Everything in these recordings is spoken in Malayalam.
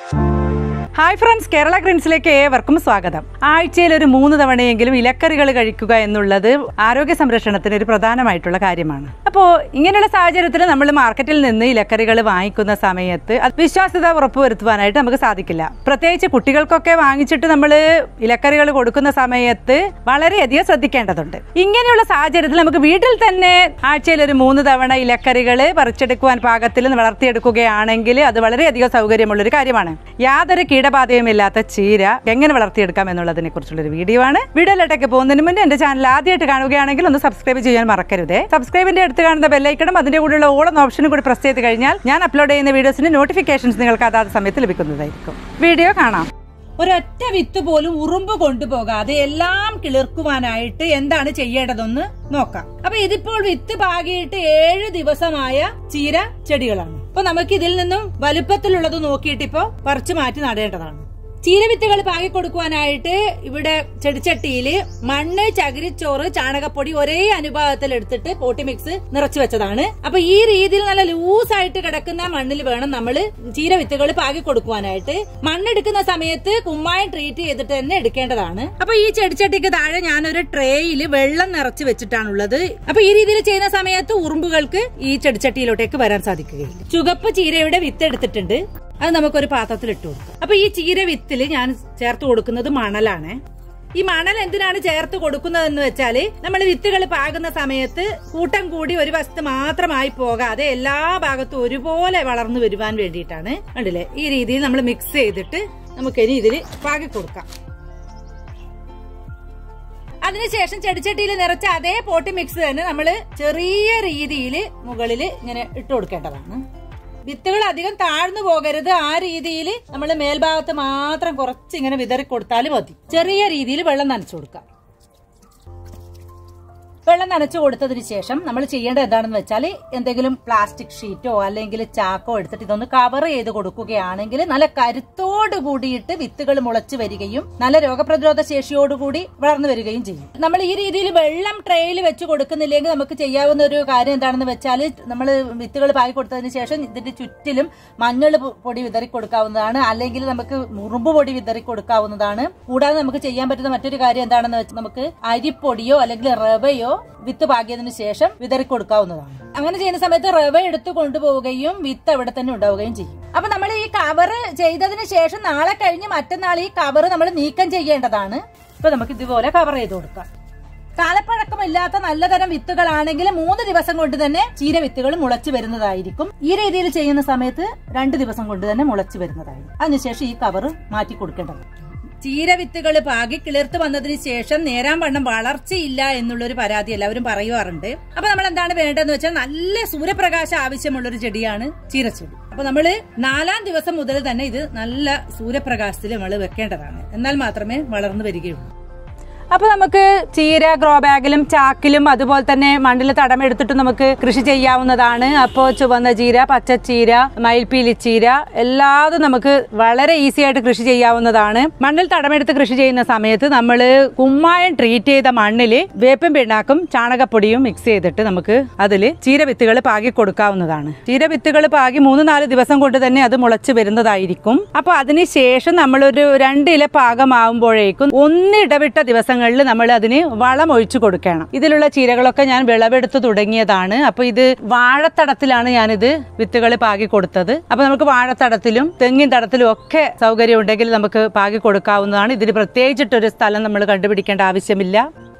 ഹായ് ഫ്രണ്ട്സ് കേരള ഗ്രീൻസിലേക്ക് ഏവർക്കും സ്വാഗതം ആഴ്ചയിൽ ഒരു മൂന്ന് തവണയെങ്കിലും ഇലക്കറികൾ കഴിക്കുക എന്നുള്ളത് ആരോഗ്യ സംരക്ഷണത്തിന് ഒരു പ്രധാനമായിട്ടുള്ള കാര്യമാണ് അപ്പോൾ ഇങ്ങനെയുള്ള സാഹചര്യത്തിൽ നമ്മൾ മാർക്കറ്റിൽ നിന്ന് ഇലക്കറികൾ വാങ്ങിക്കുന്ന സമയത്ത് അത് വിശ്വാസ്യത ഉറപ്പുവരുത്തുവാനായിട്ട് നമുക്ക് സാധിക്കില്ല പ്രത്യേകിച്ച് കുട്ടികൾക്കൊക്കെ വാങ്ങിച്ചിട്ട് നമ്മൾ ഇലക്കറികൾ കൊടുക്കുന്ന സമയത്ത് വളരെയധികം ശ്രദ്ധിക്കേണ്ടതുണ്ട് ഇങ്ങനെയുള്ള സാഹചര്യത്തിൽ നമുക്ക് വീട്ടിൽ തന്നെ ആഴ്ചയിൽ ഒരു മൂന്ന് തവണ ഇലക്കറികൾ പറിച്ചെടുക്കുവാൻ പാകത്തിൽ വളർത്തിയെടുക്കുകയാണെങ്കിൽ അത് വളരെയധികം സൗകര്യമുള്ളൊരു കാര്യമാണ് യാതൊരു കീടബാധയും ഇല്ലാത്ത ചീര എങ്ങനെ വളർത്തിയെടുക്കാം എന്നുള്ളതിനെ കുറിച്ചുള്ളൊരു വീഡിയോ ആണ് വീഡിയോയിലോട്ടൊക്കെ പോകുന്നതിന് മുന്നേ എന്റെ ചാനൽ ആദ്യമായിട്ട് കാണുകയാണെങ്കിൽ ഒന്ന് സബ്സ്ക്രൈബ് ചെയ്യാൻ മറക്കരുതേ സബ്സ്ക്രൈബിന്റെ അടുത്ത് കാണുന്ന ബെല്ലൈക്കണം അതിന്റെ കൂടെയുള്ള ഓളം ഓപ്ഷനും കൂടി പ്രസ് ചെയ്ത് കഴിഞ്ഞാൽ ഞാൻ അപ്ലോഡ് ചെയ്യുന്ന വീഡിയോസിന്റെ നോട്ടിഫിക്കേഷൻസ് നിങ്ങൾക്ക് അതാത് സമയത്ത് ലഭിക്കുന്നതായിരിക്കും വീഡിയോ കാണാം ഒരൊറ്റ വിത്ത് പോലും ഉറുമ്പ് കൊണ്ടുപോകാതെ എല്ലാം കിളിർക്കുവാനായിട്ട് എന്താണ് ചെയ്യേണ്ടതെന്ന് നോക്കാം അപ്പൊ ഇതിപ്പോൾ വിത്ത് പാകിയിട്ട് ഏഴ് ദിവസമായ ചീര ചെടികളാണ് അപ്പൊ നമുക്ക് ഇതിൽ നിന്നും വലുപ്പത്തിലുള്ളത് നോക്കിയിട്ട് ഇപ്പോ പറിച്ചു മാറ്റി നടേണ്ടതാണ് ചീരവിത്തുകൾ പാകി കൊടുക്കുവാനായിട്ട് ഇവിടെ ചെടിച്ചട്ടിയിൽ മണ്ണ് ചകിരിച്ചോറ് ചാണകപ്പൊടി ഒരേ അനുപാതത്തിൽ എടുത്തിട്ട് പോട്ടി മിക്സ് നിറച്ചു വെച്ചതാണ് അപ്പൊ ഈ രീതിയിൽ നല്ല ലൂസായിട്ട് കിടക്കുന്ന മണ്ണിൽ വേണം നമ്മൾ ചീരവിത്തുകൾ പാകി കൊടുക്കുവാനായിട്ട് മണ്ണെടുക്കുന്ന സമയത്ത് കുമ്മായം ട്രീറ്റ് ചെയ്തിട്ട് തന്നെ എടുക്കേണ്ടതാണ് അപ്പൊ ഈ ചെടിച്ചട്ടിക്ക് താഴെ ഞാനൊരു ട്രേയിൽ വെള്ളം നിറച്ച് വെച്ചിട്ടാണുള്ളത് അപ്പൊ ഈ രീതിയിൽ ചെയ്യുന്ന സമയത്ത് ഉറുമ്പുകൾക്ക് ഈ ചെടിച്ചട്ടിയിലോട്ടേക്ക് വരാൻ സാധിക്കുകയില്ല ചുവപ്പ് ചീരയുടെ വിത്ത് എടുത്തിട്ടുണ്ട് അത് നമുക്കൊരു പാത്രത്തിൽ ഇട്ട് കൊടുക്കാം അപ്പൊ ഈ ചീര വിത്തിൽ ഞാൻ ചേർത്ത് കൊടുക്കുന്നത് മണലാണ് ഈ മണൽ എന്തിനാണ് ചേർത്ത് കൊടുക്കുന്നതെന്ന് വെച്ചാല് നമ്മൾ വിത്തുകൾ പാകുന്ന സമയത്ത് കൂട്ടം കൂടി ഒരു വശത്ത് മാത്രമായി പോകാതെ എല്ലാ ഭാഗത്തും ഒരുപോലെ വളർന്നു വരുവാൻ വേണ്ടിയിട്ടാണ് കണ്ടില്ലേ ഈ രീതിയിൽ നമ്മൾ മിക്സ് ചെയ്തിട്ട് നമുക്കിനി ഇതിൽ പാകി കൊടുക്കാം അതിനുശേഷം ചെടിച്ചട്ടിയിൽ നിറച്ച അതേ പോട്ടി മിക്സ് തന്നെ നമ്മൾ ചെറിയ രീതിയിൽ മുകളിൽ ഇങ്ങനെ ഇട്ട് കൊടുക്കേണ്ടതാണ് വിത്തുകൾ അധികം താഴ്ന്നു പോകരുത് ആ രീതിയിൽ നമ്മൾ മേൽഭാഗത്ത് മാത്രം കുറച്ച് ഇങ്ങനെ വിതറി കൊടുത്താൽ മതി ചെറിയ രീതിയിൽ വെള്ളം നനച്ചു കൊടുക്കാം വെള്ളം നനച്ചു കൊടുത്തതിന് ശേഷം നമ്മൾ ചെയ്യേണ്ടത് എന്താണെന്ന് വെച്ചാൽ എന്തെങ്കിലും പ്ലാസ്റ്റിക് ഷീറ്റോ അല്ലെങ്കിൽ ചാക്കോ എടുത്തിട്ട് ഇതൊന്ന് കവർ ചെയ്ത് കൊടുക്കുകയാണെങ്കിൽ നല്ല കരുത്തോട് കൂടിയിട്ട് വിത്തുകൾ മുളച്ചു വരികയും നല്ല രോഗപ്രതിരോധ ശേഷിയോടുകൂടി വളർന്നു വരികയും ചെയ്യും നമ്മൾ ഈ രീതിയിൽ വെള്ളം ട്രേയിൽ വെച്ച് കൊടുക്കുന്നില്ലെങ്കിൽ നമുക്ക് ചെയ്യാവുന്ന ഒരു കാര്യം എന്താണെന്ന് വെച്ചാൽ നമ്മൾ വിത്തുകൾ പാകി കൊടുത്തതിന് ശേഷം ഇതിന്റെ ചുറ്റിലും മഞ്ഞൾ പൊടി വിതറി കൊടുക്കാവുന്നതാണ് അല്ലെങ്കിൽ നമുക്ക് മുറുമ്പ് പൊടി വിതറി കൊടുക്കാവുന്നതാണ് കൂടാതെ നമുക്ക് ചെയ്യാൻ പറ്റുന്ന മറ്റൊരു കാര്യം എന്താണെന്ന് വെച്ചാൽ നമുക്ക് അരിപ്പൊടിയോ അല്ലെങ്കിൽ റവയോ വിത്ത് പാകിയതിനു ശേഷം വിതറി കൊടുക്കാവുന്നതാണ് അങ്ങനെ ചെയ്യുന്ന സമയത്ത് റവ എടുത്തു കൊണ്ടുപോവുകയും വിത്ത് അവിടെ തന്നെ ഉണ്ടാവുകയും ചെയ്യും അപ്പൊ നമ്മൾ ഈ കവർ ചെയ്തതിന് ശേഷം നാളെ കഴിഞ്ഞ് മറ്റന്നാൾ ഈ കവർ നമ്മൾ നീക്കം ചെയ്യേണ്ടതാണ് ഇപ്പൊ നമുക്ക് ഇതുപോലെ കവർ ചെയ്ത് കൊടുക്കാം കാലപ്പഴക്കമില്ലാത്ത നല്ലതരം വിത്തുകളാണെങ്കിൽ മൂന്ന് ദിവസം കൊണ്ട് തന്നെ ചീര വിത്തുകൾ മുളച്ചു വരുന്നതായിരിക്കും ഈ രീതിയിൽ ചെയ്യുന്ന സമയത്ത് രണ്ട് ദിവസം കൊണ്ട് തന്നെ മുളച്ചു വരുന്നതായിരിക്കും അതിനുശേഷം ഈ കവർ മാറ്റി കൊടുക്കേണ്ടത് ചീരവിത്തുകൾ പാകി കിളിർത്ത് വന്നതിന് ശേഷം നേരാൻ വണ്ണം വളർച്ചയില്ല എന്നുള്ളൊരു പരാതി എല്ലാവരും പറയാറുണ്ട് അപ്പൊ നമ്മൾ എന്താണ് വേണ്ടതെന്ന് വെച്ചാൽ നല്ല സൂര്യപ്രകാശം ആവശ്യമുള്ള ഒരു ചെടിയാണ് ചീരച്ചെടി അപ്പൊ നമ്മള് നാലാം ദിവസം മുതൽ തന്നെ ഇത് നല്ല സൂര്യപ്രകാശത്തിൽ നമ്മൾ വെക്കേണ്ടതാണ് എന്നാൽ മാത്രമേ വളർന്നു വരികയുള്ളൂ അപ്പൊ നമുക്ക് ചീര ഗ്രോ ബാഗിലും ചാക്കിലും അതുപോലെ തന്നെ മണ്ണിൽ തടമെടുത്തിട്ട് നമുക്ക് കൃഷി ചെയ്യാവുന്നതാണ് അപ്പോൾ ചുവന്ന ചീര പച്ചച്ചീര മയിൽപ്പീലി ചീര എല്ലാതും നമുക്ക് വളരെ ഈസി ആയിട്ട് കൃഷി ചെയ്യാവുന്നതാണ് മണ്ണിൽ തടമെടുത്ത് കൃഷി ചെയ്യുന്ന സമയത്ത് നമ്മൾ കുമ്മായം ട്രീറ്റ് ചെയ്ത മണ്ണിൽ വേപ്പും പിണ്ണാക്കും ചാണകപ്പൊടിയും മിക്സ് ചെയ്തിട്ട് നമുക്ക് അതിൽ ചീര വിത്തുകൾ പാകി കൊടുക്കാവുന്നതാണ് ചീര വിത്തുകൾ പാകി മൂന്ന് നാല് ദിവസം കൊണ്ട് തന്നെ അത് മുളച്ച് വരുന്നതായിരിക്കും അപ്പോൾ അതിനുശേഷം നമ്മളൊരു രണ്ടില പാകമാവുമ്പോഴേക്കും ഒന്നിടവിട്ട ദിവസങ്ങളിൽ നമ്മൾ അതിന് വളം ഒഴിച്ചു കൊടുക്കണം ഇതിലുള്ള ചീരകളൊക്കെ ഞാൻ വിളവെടുത്ത് തുടങ്ങിയതാണ് അപ്പൊ ഇത് വാഴത്തടത്തിലാണ് ഞാനിത് വിത്തുകൾ പാകി കൊടുത്തത് അപ്പൊ നമുക്ക് വാഴത്തടത്തിലും തെങ്ങിൻ തടത്തിലും ഒക്കെ സൗകര്യം ഉണ്ടെങ്കിൽ നമുക്ക് പാകി കൊടുക്കാവുന്നതാണ് ഇതിന് പ്രത്യേകിച്ചിട്ടൊരു സ്ഥലം നമ്മൾ കണ്ടുപിടിക്കേണ്ട ആവശ്യമില്ല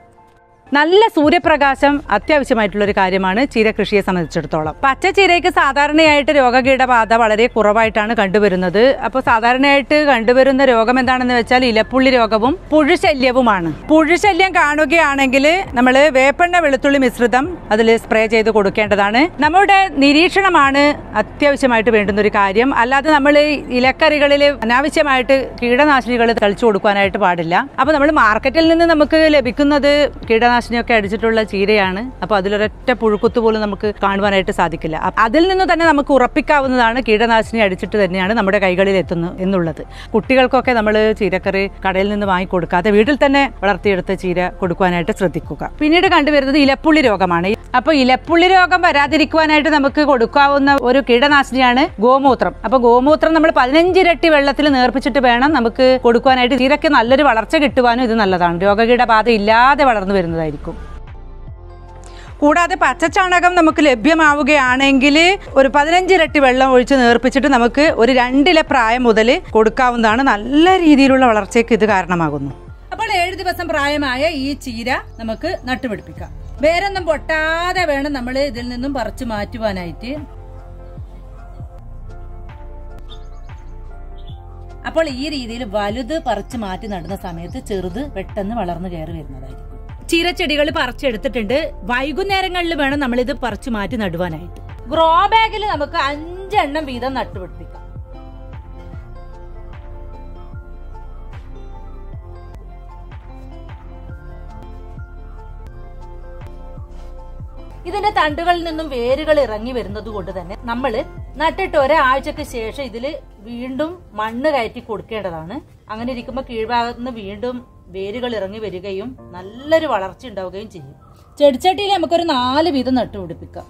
നല്ല സൂര്യപ്രകാശം അത്യാവശ്യമായിട്ടുള്ള ഒരു കാര്യമാണ് ചീര കൃഷിയെ സംബന്ധിച്ചിടത്തോളം പച്ചച്ചീരയ്ക്ക് സാധാരണയായിട്ട് രോഗകീടബാധ വളരെ കുറവായിട്ടാണ് കണ്ടുവരുന്നത് അപ്പോൾ സാധാരണയായിട്ട് കണ്ടുവരുന്ന രോഗം എന്താണെന്ന് വെച്ചാൽ ഇലപ്പുള്ളി രോഗവും പുഴുശല്യവുമാണ് പുഴുശല്യം കാണുകയാണെങ്കിൽ നമ്മൾ വേപ്പെണ്ണ വെളുത്തുള്ളി മിശ്രിതം അതിൽ സ്പ്രേ ചെയ്ത് കൊടുക്കേണ്ടതാണ് നമ്മുടെ നിരീക്ഷണമാണ് അത്യാവശ്യമായിട്ട് വേണ്ടുന്ന ഒരു കാര്യം അല്ലാതെ നമ്മൾ ഇലക്കറികളിൽ അനാവശ്യമായിട്ട് കീടനാശിനികൾ തളിച്ചു കൊടുക്കാനായിട്ട് പാടില്ല അപ്പോൾ നമ്മൾ മാർക്കറ്റിൽ നിന്ന് നമുക്ക് ലഭിക്കുന്നത് കീടനാശിനി കീടനാശിനിയൊക്കെ അടിച്ചിട്ടുള്ള ചീരയാണ് അപ്പോൾ അതിലൊരൊറ്റ പുഴുക്കുത്ത് പോലും നമുക്ക് കാണുവാനായിട്ട് സാധിക്കില്ല അപ്പ- അതിൽ നിന്ന് തന്നെ നമുക്ക് ഉറപ്പിക്കാവുന്നതാണ് കീടനാശിനി അടിച്ചിട്ട് തന്നെയാണ് നമ്മുടെ കൈകളിൽ എത്തുന്നു എന്നുള്ളത് കുട്ടികൾക്കൊക്കെ നമ്മൾ ചീരക്കറി കടയിൽ നിന്ന് വാങ്ങി കൊടുക്കാതെ വീട്ടിൽ തന്നെ വളർത്തിയെടുത്ത ചീര കൊടുക്കുവാനായിട്ട് ശ്രദ്ധിക്കുക പിന്നീട് കണ്ടുവരുന്നത് ഇലപ്പുള്ളി രോഗമാണ് അപ്പോൾ ഇലപ്പുള്ളി രോഗം വരാതിരിക്കുവാനായിട്ട് നമുക്ക് കൊടുക്കാവുന്ന ഒരു കീടനാശിനിയാണ് ഗോമൂത്രം അപ്പോൾ ഗോമൂത്രം നമ്മൾ പതിനഞ്ച് ഇരട്ടി വെള്ളത്തിൽ നേർപ്പിച്ചിട്ട് വേണം നമുക്ക് കൊടുക്കുവാനായിട്ട് ചീരയ്ക്ക് നല്ലൊരു വളർച്ച കിട്ടുവാനും ഇത് നല്ലതാണ് രോഗകീടബാധ ഇല്ലാതെ വളർന്നു വരുന്നതായിരിക്കും കൂടാതെ പച്ചച്ചാണകം നമുക്ക് ലഭ്യമാവുകയാണെങ്കിൽ ഒരു പതിനഞ്ച് ഇരട്ടി വെള്ളം ഒഴിച്ച് നേർപ്പിച്ചിട്ട് നമുക്ക് ഒരു രണ്ടില പ്രായം മുതൽ കൊടുക്കാവുന്നതാണ് നല്ല രീതിയിലുള്ള വളർച്ചയ്ക്ക് ഇത് കാരണമാകുന്നു അപ്പോൾ ഏഴ് ദിവസം പ്രായമായ ഈ ചീര നമുക്ക് നട്ടുപിടിപ്പിക്കാം വേരൊന്നും പൊട്ടാതെ വേണം നമ്മൾ ഇതിൽ നിന്നും പറിച്ചു മാറ്റുവാനായിട്ട് അപ്പോൾ ഈ രീതിയിൽ വലുത് പറിച്ചു മാറ്റി നടുന്ന സമയത്ത് ചെറുത് പെട്ടെന്ന് വളർന്നു കയറി വരുന്നതായിരിക്കും ചീരച്ചെടികൾ പറിച്ചെടുത്തിട്ടുണ്ട് വൈകുന്നേരങ്ങളിൽ വേണം നമ്മൾ ഇത് പറിച്ചു മാറ്റി നടുവാനായിട്ട് ഗ്രോ ബാഗിൽ നമുക്ക് അഞ്ചെണ്ണം വീതം നട്ടുപിടിപ്പിക്കാം ഇതിന്റെ തണ്ടുകളിൽ നിന്നും വേരുകൾ ഇറങ്ങി വരുന്നത് കൊണ്ട് തന്നെ നമ്മൾ നട്ടിട്ട് ഒരാഴ്ചക്ക് ശേഷം ഇതിൽ വീണ്ടും മണ്ണ് കയറ്റി കൊടുക്കേണ്ടതാണ് അങ്ങനെ ഇരിക്കുമ്പോൾ കീഴ്ഭാഗത്ത് നിന്ന് വീണ്ടും വേരുകൾ ഇറങ്ങി വരികയും നല്ലൊരു വളർച്ച ഉണ്ടാവുകയും ചെയ്യും ചെടിച്ചട്ടിയിൽ നമുക്കൊരു നാല് വീതം നട്ടുപിടിപ്പിക്കാം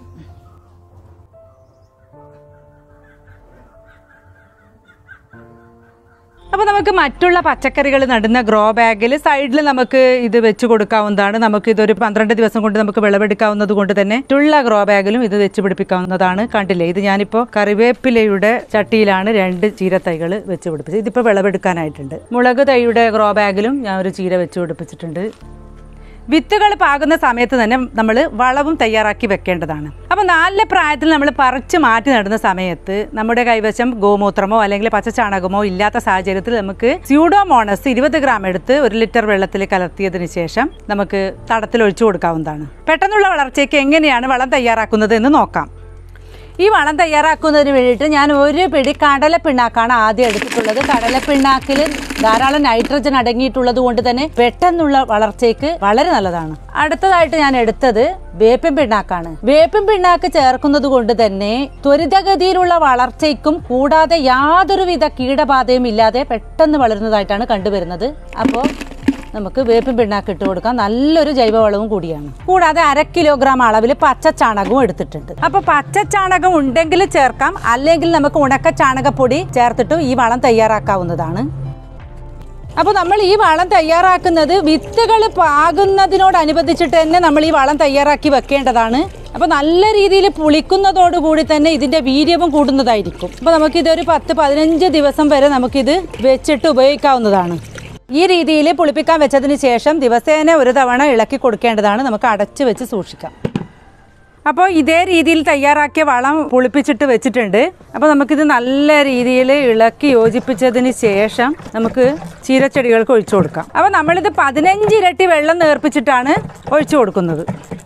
അപ്പോൾ നമുക്ക് മറ്റുള്ള പച്ചക്കറികൾ നടുന്ന ഗ്രോ ബാഗിൽ സൈഡിൽ നമുക്ക് ഇത് വെച്ച് കൊടുക്കാവുന്നതാണ് നമുക്ക് ഇതൊരു പന്ത്രണ്ട് ദിവസം കൊണ്ട് നമുക്ക് വിളവെടുക്കാവുന്നത് കൊണ്ട് തന്നെ മറ്റുള്ള ഗ്രോ ബാഗിലും ഇത് വെച്ച് പിടിപ്പിക്കാവുന്നതാണ് കണ്ടില്ലേ ഇത് ഞാനിപ്പോൾ കറിവേപ്പിലയുടെ ചട്ടിയിലാണ് രണ്ട് ചീരത്തൈകൾ വെച്ച് പിടിപ്പിച്ചത് ഇതിപ്പോൾ വിളവെടുക്കാനായിട്ടുണ്ട് മുളക് തൈയുടെ ഗ്രോ ബാഗിലും ഞാൻ ഒരു ചീര വെച്ച് പിടിപ്പിച്ചിട്ടുണ്ട് വിത്തുകൾ പാകുന്ന സമയത്ത് തന്നെ നമ്മൾ വളവും തയ്യാറാക്കി വെക്കേണ്ടതാണ് അപ്പോൾ നാലിലെ പ്രായത്തിൽ നമ്മൾ പറിച്ച് മാറ്റി നടുന്ന സമയത്ത് നമ്മുടെ കൈവശം ഗോമൂത്രമോ അല്ലെങ്കിൽ പച്ചച്ചാണകമോ ഇല്ലാത്ത സാഹചര്യത്തിൽ നമുക്ക് സ്യൂഡോമോണസ് ഇരുപത് ഗ്രാം എടുത്ത് ഒരു ലിറ്റർ വെള്ളത്തിൽ കലർത്തിയതിന് ശേഷം നമുക്ക് തടത്തിൽ ഒഴിച്ചു കൊടുക്കാവുന്നതാണ് പെട്ടെന്നുള്ള വളർച്ചയ്ക്ക് എങ്ങനെയാണ് വളം തയ്യാറാക്കുന്നത് എന്ന് നോക്കാം ഈ വളം തയ്യാറാക്കുന്നതിന് വേണ്ടിയിട്ട് ഞാൻ ഒരു പിടി കടല പിണ്ണാക്കാണ് ആദ്യം എടുത്തിട്ടുള്ളത് കടല പിണ്ണാക്കിൽ ധാരാളം നൈട്രജൻ അടങ്ങിയിട്ടുള്ളത് കൊണ്ട് തന്നെ പെട്ടെന്നുള്ള വളർച്ചയ്ക്ക് വളരെ നല്ലതാണ് അടുത്തതായിട്ട് ഞാൻ എടുത്തത് വേപ്പിൻ പിണ്ണാക്കാണ് വേപ്പിൻ പിണ്ണാക്ക് ചേർക്കുന്നത് കൊണ്ട് തന്നെ ത്വരിതഗതിയിലുള്ള വളർച്ചയ്ക്കും കൂടാതെ യാതൊരുവിധ കീടബാധയും ഇല്ലാതെ പെട്ടെന്ന് വളരുന്നതായിട്ടാണ് കണ്ടുവരുന്നത് അപ്പോൾ നമുക്ക് വേപ്പിൻ പിണ്ണാക്ക് ഇട്ട് കൊടുക്കാം നല്ലൊരു ജൈവവളവും കൂടിയാണ് കൂടാതെ അര കിലോഗ്രാം അളവിൽ പച്ച ചാണകവും എടുത്തിട്ടുണ്ട് അപ്പൊ പച്ച ചാണകം ഉണ്ടെങ്കിൽ ചേർക്കാം അല്ലെങ്കിൽ നമുക്ക് ഉണക്ക ചാണകപ്പൊടി ചേർത്തിട്ടും ഈ വളം തയ്യാറാക്കാവുന്നതാണ് അപ്പോൾ നമ്മൾ ഈ വളം തയ്യാറാക്കുന്നത് വിത്തുകൾ പാകുന്നതിനോടനുബന്ധിച്ചിട്ട് തന്നെ നമ്മൾ ഈ വളം തയ്യാറാക്കി വെക്കേണ്ടതാണ് അപ്പോൾ നല്ല രീതിയിൽ പുളിക്കുന്നതോടുകൂടി തന്നെ ഇതിൻ്റെ വീര്യവും കൂടുന്നതായിരിക്കും അപ്പോൾ നമുക്കിതൊരു പത്ത് പതിനഞ്ച് ദിവസം വരെ നമുക്കിത് വെച്ചിട്ട് ഉപയോഗിക്കാവുന്നതാണ് ഈ രീതിയിൽ പുളിപ്പിക്കാൻ വെച്ചതിന് ശേഷം ദിവസേന ഒരു തവണ ഇളക്കി കൊടുക്കേണ്ടതാണ് നമുക്ക് അടച്ചു വെച്ച് സൂക്ഷിക്കാം അപ്പോൾ ഇതേ രീതിയിൽ തയ്യാറാക്കിയ വളം പുളിപ്പിച്ചിട്ട് വെച്ചിട്ടുണ്ട് അപ്പോൾ നമുക്കിത് നല്ല രീതിയിൽ ഇളക്കി യോജിപ്പിച്ചതിന് ശേഷം നമുക്ക് ചീരച്ചെടികൾക്ക് ഒഴിച്ചു കൊടുക്കാം അപ്പോൾ നമ്മളിത് പതിനഞ്ച് ഇരട്ടി വെള്ളം നേർപ്പിച്ചിട്ടാണ് ഒഴിച്ചു കൊടുക്കുന്നത്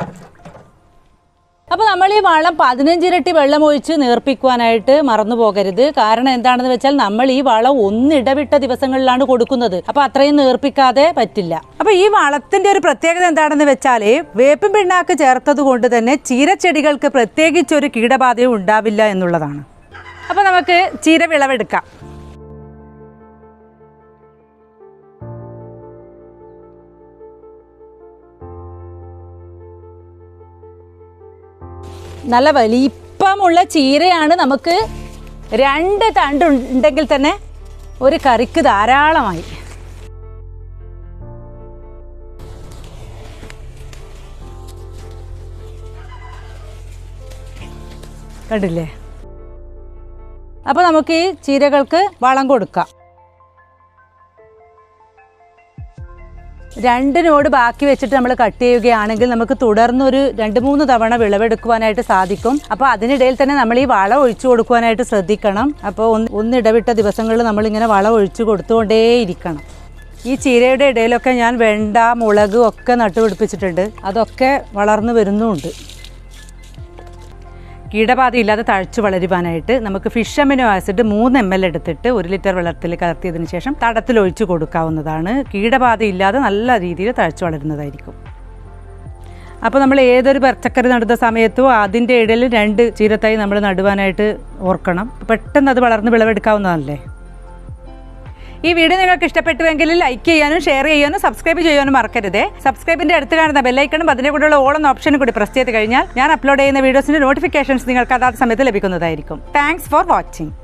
അപ്പോൾ നമ്മൾ ഈ വളം പതിനഞ്ചിരട്ടി വെള്ളം ഒഴിച്ച് നേർപ്പിക്കുവാനായിട്ട് മറന്നു പോകരുത് കാരണം എന്താണെന്ന് വെച്ചാൽ നമ്മൾ ഈ വളം ഒന്നിടവിട്ട ദിവസങ്ങളിലാണ് കൊടുക്കുന്നത് അപ്പോൾ അത്രയും നേർപ്പിക്കാതെ പറ്റില്ല അപ്പോൾ ഈ വളത്തിന്റെ ഒരു പ്രത്യേകത എന്താണെന്ന് വെച്ചാൽ വേപ്പിൻ പിണ്ണാക്ക് ചേർത്തത് കൊണ്ട് തന്നെ ചീരച്ചെടികൾക്ക് പ്രത്യേകിച്ച് ഒരു കീടബാധയും ഉണ്ടാവില്ല എന്നുള്ളതാണ് അപ്പോൾ നമുക്ക് ചീര വിളവെടുക്കാം നല്ല വലിപ്പമുള്ള ചീരയാണ് നമുക്ക് രണ്ട് തണ്ട് ഉണ്ടെങ്കിൽ തന്നെ ഒരു കറിക്ക് ധാരാളമായി കണ്ടില്ലേ അപ്പോൾ നമുക്ക് ഈ ചീരകൾക്ക് വളം കൊടുക്കാം രണ്ട് നോട് ബാക്കി വെച്ചിട്ട് നമ്മൾ കട്ട് ചെയ്യുകയാണെങ്കിൽ നമുക്ക് തുടർന്നൊരു രണ്ട് മൂന്ന് തവണ വിളവെടുക്കുവാനായിട്ട് സാധിക്കും അപ്പോൾ അതിനിടയിൽ തന്നെ നമ്മൾ ഈ വളം ഒഴിച്ചു കൊടുക്കുവാനായിട്ട് ശ്രദ്ധിക്കണം അപ്പോൾ ഒന്ന് ഒന്നിടവിട്ട ദിവസങ്ങളിൽ നമ്മളിങ്ങനെ വളം ഒഴിച്ചു കൊടുത്തുകൊണ്ടേയിരിക്കണം ഈ ചീരയുടെ ഇടയിലൊക്കെ ഞാൻ വെണ്ട മുളക് ഒക്കെ നട്ടുപിടിപ്പിച്ചിട്ടുണ്ട് അതൊക്കെ വളർന്നു വരുന്നുമുണ്ട് കീടബാധ ഇല്ലാതെ തഴച്ചു വളരുവാനായിട്ട് നമുക്ക് ഫിഷ് അമിനോ ആസിഡ് മൂന്ന് എം എൽ എടുത്തിട്ട് ഒരു ലിറ്റർ വെള്ളത്തിൽ കലർത്തിയതിന് ശേഷം തടത്തിൽ ഒഴിച്ചു കൊടുക്കാവുന്നതാണ് കീടബാധ ഇല്ലാതെ നല്ല രീതിയിൽ തഴച്ചു വളരുന്നതായിരിക്കും അപ്പോൾ നമ്മൾ ഏതൊരു പച്ചക്കറി നടുന്ന സമയത്തും അതിൻ്റെ ഇടയിൽ രണ്ട് ചീരത്തൈ നമ്മൾ നടുവാനായിട്ട് ഓർക്കണം പെട്ടെന്ന് അത് വളർന്ന് വിളവെടുക്കാവുന്നതല്ലേ ഈ വീഡിയോ നിങ്ങൾക്ക് ഇഷ്ടപ്പെട്ടുവെങ്കിൽ ലൈക്ക് ചെയ്യാനും ഷെയർ ചെയ്യാനും സബ്സ്ക്രൈബ് ചെയ്യാനും മറക്കരുത് സബ്സ്ക്രൈബിന്റെ അടുത്ത് കാണുന്ന ബെല്ലൈക്കണും അതിന്റെ കൂടെയുള്ള ഓളം ഓപ്ഷനും കൂടി പ്രസ് ചെയ്ത് കഴിഞ്ഞാൽ ഞാൻ അപ്ലോഡ് ചെയ്യുന്ന വീഡിയോസിന്റെ നോട്ടിഫിക്കേഷൻസ് നിങ്ങൾക്ക് അതാത് സമയത്ത് ലഭിക്കുന്നതായിരിക്കും താങ്ക്സ് ഫോർ വാച്ചിങ്